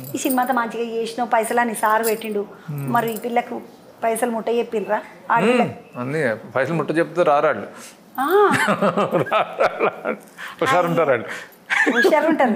ఈ సినిమా అంతా మంచిగా చేసినావు పైసలు అని సారు పెట్టిండు మరి ఈ పిల్లకు పైసలు ముట్ట చెప్పిండ్రా ఆడపిల్ల అన్నీ పైసలు ముట్ట చెప్తే రారాళ్ళు ఆ, హుషారు ఉంటారు వాళ్ళు హుషారు ఉంటారు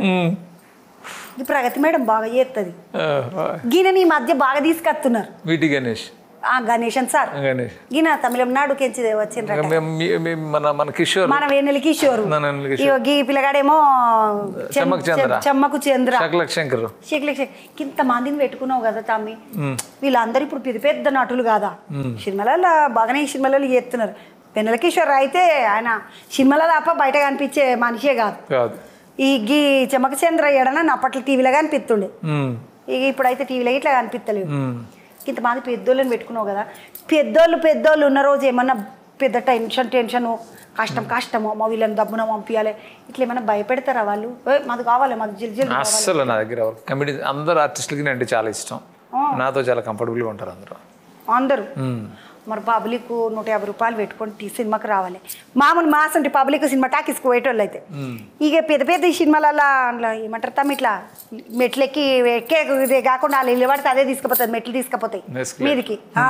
ఈ ప్రగతి మేడం బాగా చేస్తుంది ఆ, గీనని ఈ మధ్య బాగా తీసుకొస్తున్నారు వీటి గణేష్ ఆ గణేశన్ సార్ గణేష్ గీన తమిళనాడు కెంచి వచ్చిండ్రట ఇంకా మేము మీ- మీ- మన మన కిషోర్ మన వేణుల కిషోర్ మన వేణుల కిషోర్. ఇగో గీ పిల్లగాడేమో చెం- చెమ్మకు చంద్ర. చెమ్మకు చంద్ర శకలక్ శంకర్ శేఖర్ ఇంత మందిని పెట్టుకున్నావు కదా తమ్మి వీళ్ళందరూ ఇప్పుడు పెద్ద పెద్ద నటులు కాదా సినిమాలలో బాగానే సినిమాలలో చేస్తున్నారు వెన్నెల కిషోర్ అయితే ఆయన సినిమాలో తప్ప బయట కనిపించే మనిషే కాదు కాదు ఈ గీ చెమ్మక చంద్ర ఎడన అప్పట్లో టీవీలో కనిపిస్తుండే ఉమ్, ఇక ఇప్పుడైతే టీవీలో ఇట్లా కనిపిస్తలేవు ఉమ్. ఇంతమంది పెద్దోళ్ళని పెట్టుకున్నావు కదా పెద్దోళ్ళు పెద్దోళ్ళు ఉన్న రోజు ఏమన్నా పెద్ద టెన్షన్ టెన్షన్ కష్టం కష్టము మా వీళ్ళని దబ్బున పంపించాలి ఇట్లా ఏమైనా భయపెడతారా వాళ్ళు "ఏ, మాది కావాలి మాది జిల్ జిల్ అస్సలు నా దగ్గర ఎవరు కమెడీ అందరు ఆర్టిస్టులకి నేను అంటే చాలా ఇష్టం నాతో చాలా కంఫర్టబుల్గా ఉంటారు అందరూ అందరూ ఉమ్. మరి పబ్లిక్ నూట యాభై రూపాయలు పెట్టుకొని టీ సినిమాకి రావాలి మామూలు మాస్ అంటే పబ్లిక్ సినిమా టాకీస్కి పోయేటోళ్ళు అయితే ఇక పెద్ద పెద్ద ఈ సినిమాలలో అందులో ఏమంటారు తమ్మి ఇట్లా మెట్లెక్కి ఎక్కే ఇదే కాకుండా వాళ్ళు ఇల్లు పడితే అదే తీసుకుపోతుంది మెట్లు తీసుకుపోతాయి Escalator. మీదికి ఆ.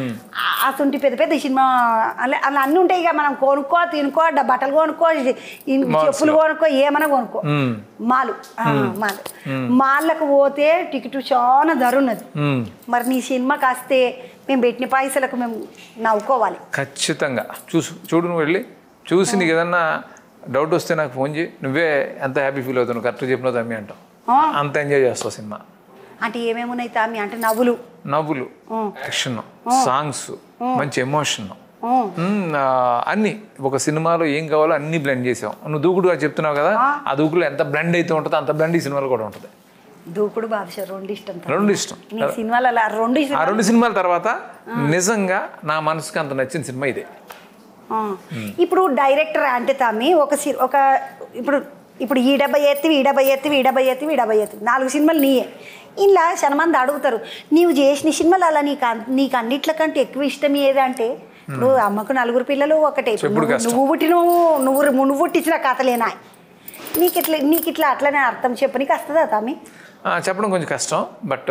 అసంటి పెద్ద పెద్ద సినిమా అలా అలా అన్నీ ఉంటాయి ఇక మనం కొనుక్కో తినుకో డ- బట్టలు కొనుక్కో ఇది- ఈ చెప్పులు కొనుక్కో ఏమైనా కొనుక్కో ఉమ్, మాలు ఆ, మాలు మాళ్ళకు పోతే టికెట్ చాలా ధర ఉన్నది ఉమ్. మరి నీ సినిమాకి వస్తే మేము పెట్టిన పైసలకు మేము నవ్వుకోవాలి ఖచ్చితంగా చూసు చూడు నువ్వు వెళ్ళి చూసి నీకు ఏదన్నా డౌట్ వస్తే నాకు ఫోన్ చేయి నువ్వే ఎంత హ్యాపీ ఫీల్ అవుతావు కరెక్ట్ చెప్పినావు తమ్మి అంటావు ఆ. అంత ఎంజాయ్ చేస్తావు సినిమా అంటే ఏమేమి ఉన్నాయి తామి అంటే నవ్వులు నవ్వులు యాక్షన్ సాంగ్స్ మంచి ఎమోషన్ ఉమ్, అన్ని ఒక సినిమాలో ఏం కావాలో అన్ని బ్లెండ్ చేసావు నువ్వు దూకుడుగా చెప్తున్నావు కదా ఆ దూకులో ఎంత బ్లెండ్ అయితే ఉంటుందో అంత బ్లెండ్ ఈ సినిమాలో కూడా ఉంటుంది దూకుడు బాదుషా రెండు ఇష్టం తామి. రెండు ఇష్టం నీ సినిమాలలో ఆ రెండు ఇష్టం ఆ రెండు సినిమాల తర్వాత నిజంగా నా మనసుకి అంత నచ్చిన సినిమా ఇదే ఆ. ఇప్పుడు డైరెక్టర్ అంటే తామి ఒక సి- ఒక ఇప్పుడు ఇప్పుడు ఈ డబ్బా ఎత్తివి ఈ డబ్బా ఎత్తివి ఈ డబ్బా ఎత్తివి ఈ డబ్బా ఎత్తివి నాలుగు సినిమాలు నీయే ఇలా చాలా మంది అడుగుతారు నీవు చేసిన సినిమాలు అలా నీకు అన్- నీకు అన్నిట్లకంటే ఎక్కువ ఇష్టం ఏదంటే ఇప్పుడు అమ్మకు నలుగురు పిల్లలు ఒకటే ఇప్పుడు చెప్పుడు నువ్వు- కష్టం. నువ్వు పుట్టిన నువ్వు నువ్వు పుట్టించిన కథలేనా నీకు ఇట్లా నీకు ఇట్లా అట్లనే అర్థం చెప్పనీకి వస్తుందా తామి ఆ, చెప్పడం కొంచెం కష్టం బట్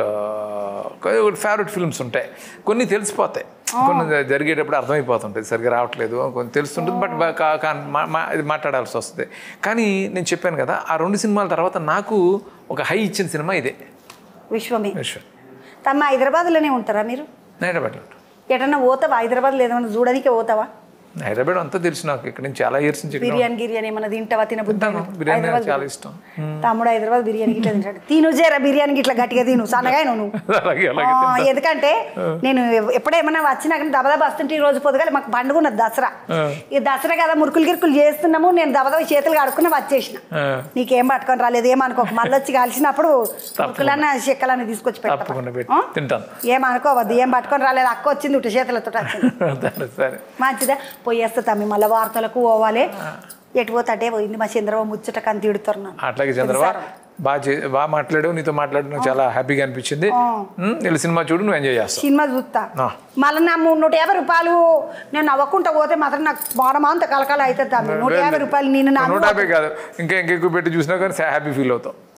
ఫేవరెట్ ఫిల్మ్స్ ఉంటాయి కొన్ని తెలిసిపోతాయి కొన్ని జ- జరిగేటప్పుడు అర్థమైపోతుంటుంది సరిగ్గా రావట్లేదు కొన్ని తెలుస్తుంటుంది బట్ బా- కా- కా- మా- మా- ఇది మాట్లాడాల్సి వస్తుంది కానీ నేను చెప్పాను కదా ఆ రెండు సినిమాల తర్వాత నాకు ఒక హై ఇచ్చిన సినిమా ఇదే విశ్వమే విశ్వం తమ్మ హైదరాబాద్లోనే ఉంటారా మీరు హైదరాబాద్లో ఉంటుంది. ఎటన్నా పోతావా హైదరాబాద్లో ఏదైనా చూడడానికి పోతావా హైదరాబాద్ అంతా తెలుసు నాకు ఇక్కడ నుంచి చాలా ఇయర్స్ నుంచి ఇక్కడ బిర్యానీ గిర్యానీ ఏమన్నా తింటావా తినబుద్ధి తింటాను బిర్యానీ నాకు చాలా ఇష్టం తమ్ముడు హైదరాబాద్ బిర్యానీ గిట్లా తింటాడు తిను జరా బిర్యానీ గిట్లా గట్టిగా తిను సన్నగా నువ్వు అలాగే అలాగే ఆ, ఎందుకంటే నేను ఎప్పుడేమన్నా వచ్చినా కానీ దబదబ వస్తుంటే ఈ రోజు పొద్దుగాల మాకు పండుగ ఉన్నది దసరా ఈ దసరా కదా మురుకులు గిరుకులు చేస్తున్నాము నేను దబదబ చేతులు కడుక్కుని వచ్చేసిన ఆ, నీకేం పట్టుకొని రాలేదు ఏమనుకోకు మళ్ళీ వచ్చి కలిసినప్పుడు మురుకులన్న చెక్కలన్న తీసుకొచ్చి పెడతా తప్పకుండా పెట్టి తింటాను ఏమనుకోవద్దు ఏం పట్టుకొని రాలేదు అక్క వచ్చింది ఉట్టి చేతులతో వచ్చింది సరే సరే మంచిదా పోయేస్తా తమ్మి మళ్ళీ వార్తలకు పోవాలి ఎటు పోతే అటే పోయింది మా చంద్రబాబు ముచ్చట కని తిడుతారు నన్ను అట్లాగే చంద్రబాబు బాగా చే బాగా మాట్లాడావు నీతో మాట్లాడడం నాకు చాలా హ్యాపీగా అనిపించింది ఉమ్, వెళ్ళి సినిమా చూడు నువ్వు ఎంజాయ్ చేస్తావు సినిమా చూస్తా ఆ. మళ్ళీ నా మూడు నూట యాభై రూపాయలు నేను నవ్వకుండా పోతే మాత్రం నాకు బాణమాంత కలకాల అవుతుంది తమ్మి నూట యాభై రూపాయలు నేను నా నూట యాభై కాదు ఇంకా ఇంకా ఎక్కువ పెట్టి చూసినా కానీ హ్యాపీ ఫీల్ అవుతావు